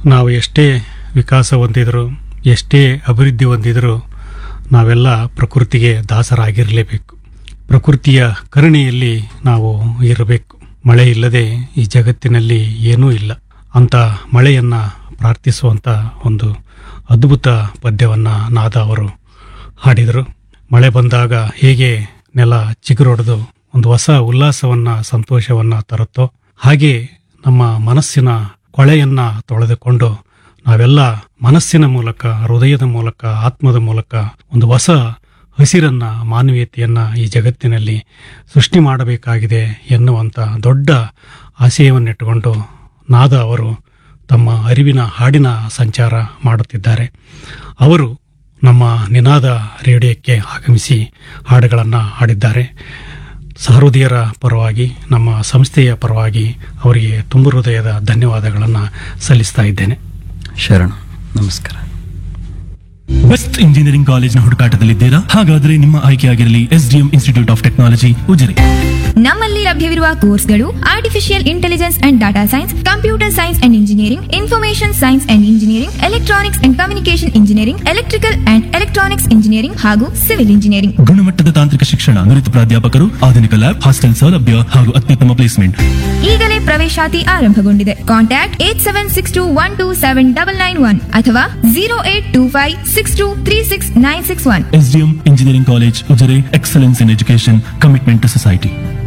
ನಾವು ಎಷ್ಟೇ ವಿಕಾಸ ಹೊಂದಿದ್ರು ಎಷ್ಟೇ ಅಭಿವೃದ್ಧಿ ಹೊಂದಿದ್ರು ನಾವೆಲ್ಲ ಪ್ರಕೃತಿಗೆ ದಾಸರಾಗಿರಲೇಬೇಕು ಪ್ರಕೃತಿಯ ಕರುಣೆಯಲ್ಲಿ ನಾವು ಇರಬೇಕು ಮಳೆ ಇಲ್ಲದೆ ಈ ಜಗತ್ತಿನಲ್ಲಿ ಏನೂ ಇಲ್ಲ ಅಂತ ಮಳೆಯನ್ನ ಪ್ರಾರ್ಥಿಸುವಂತ ಒಂದು ಅದ್ಭುತ ಪದ್ಯವನ್ನ ನಾದ ಅವರು ಹಾಡಿದರು ಮಳೆ ಬಂದಾಗ ಹೇಗೆ ನೆಲ ಚಿಗುರೊಡೆದು ಒಂದು ಹೊಸ ಉಲ್ಲಾಸವನ್ನ ಸಂತೋಷವನ್ನ ತರುತ್ತೋ ಹಾಗೆ ನಮ್ಮ ಮನಸ್ಸಿನ ಕೊಳೆಯನ್ನ ತೊಳೆದುಕೊಂಡು ನಾವೆಲ್ಲ ಮನಸ್ಸಿನ ಮೂಲಕ ಹೃದಯದ ಮೂಲಕ ಆತ್ಮದ ಮೂಲಕ ಒಂದು ಹೊಸ ಹಸಿರನ್ನ ಮಾನವೀಯತೆಯನ್ನ ಈ ಜಗತ್ತಿನಲ್ಲಿ ಸೃಷ್ಟಿ ಮಾಡಬೇಕಾಗಿದೆ ಎನ್ನುವಂತ ದೊಡ್ಡ ಆಶಯವನ್ನಿಟ್ಟುಕೊಂಡು ನಾದ ಅವರು ತಮ್ಮ ಅರಿವಿನ ಹಾಡಿನ ಸಂಚಾರ ಮಾಡುತ್ತಿದ್ದಾರೆ ಅವರು ನಮ್ಮ ನಿನಾದ ರೇಡಿಯೋಕ್ಕೆ ಆಗಮಿಸಿ ಹಾಡುಗಳನ್ನು ಹಾಡಿದ್ದಾರೆ ಸಹೃದಯರ ಪರವಾಗಿ ನಮ್ಮ ಸಂಸ್ಥೆಯ ಪರವಾಗಿ ಅವರಿಗೆ ತುಂಬ ಹೃದಯದ ಧನ್ಯವಾದಗಳನ್ನು ಸಲ್ಲಿಸ್ತಾ ಇದ್ದೇನೆ ಶರಣ ನಮಸ್ಕಾರ ಬೆಸ್ಟ್ ಇಂಜಿನಿಯರಿಂಗ್ ಕಾಲೇಜ್ನ ಹುಡುಕಾಟದಲ್ಲಿದ್ದೀರಾ ಹಾಗಾದ್ರೆ ನಿಮ್ಮ ಆಯ್ಕೆಯಾಗಿರಲಿ SDM Institute of Technology Ujire ನಮ್ಮಲ್ಲಿ ಲಭ್ಯವಿರುವ ಕೋರ್ಸ್ಗಳು artificial intelligence and data science computer science and engineering information science and engineering electronics and communication engineering electrical and electronics engineering ಹಾಗೂ ಸಿವಿಲ್ ಇಂಜಿನಿಯರಿಂಗ್ ಗುಣಮಟ್ಟದ ತಾಂತ್ರಿಕ ಶಿಕ್ಷಣ ನುರಿತ ಪ್ರಾಧ್ಯಾಪಕರು ಆಧುನಿಕ ಲ್ಯಾಬ್ ಹಾಸ್ಟೆಲ್ ಸೌಲಭ್ಯ ಹಾಗೂ ಅತ್ಯುತ್ತಮ ಪ್ಲೇಸ್ಮೆಂಟ್ ಈಗಲೇ ಪ್ರವೇಶಾತಿ ಆರಂಭಗೊಂಡಿದೆ contact eight seven six two one two seven double nine one ಅಥವಾ zero eight two five six two three six nine six one SDM engineering college Ujire excellence in education commitment to society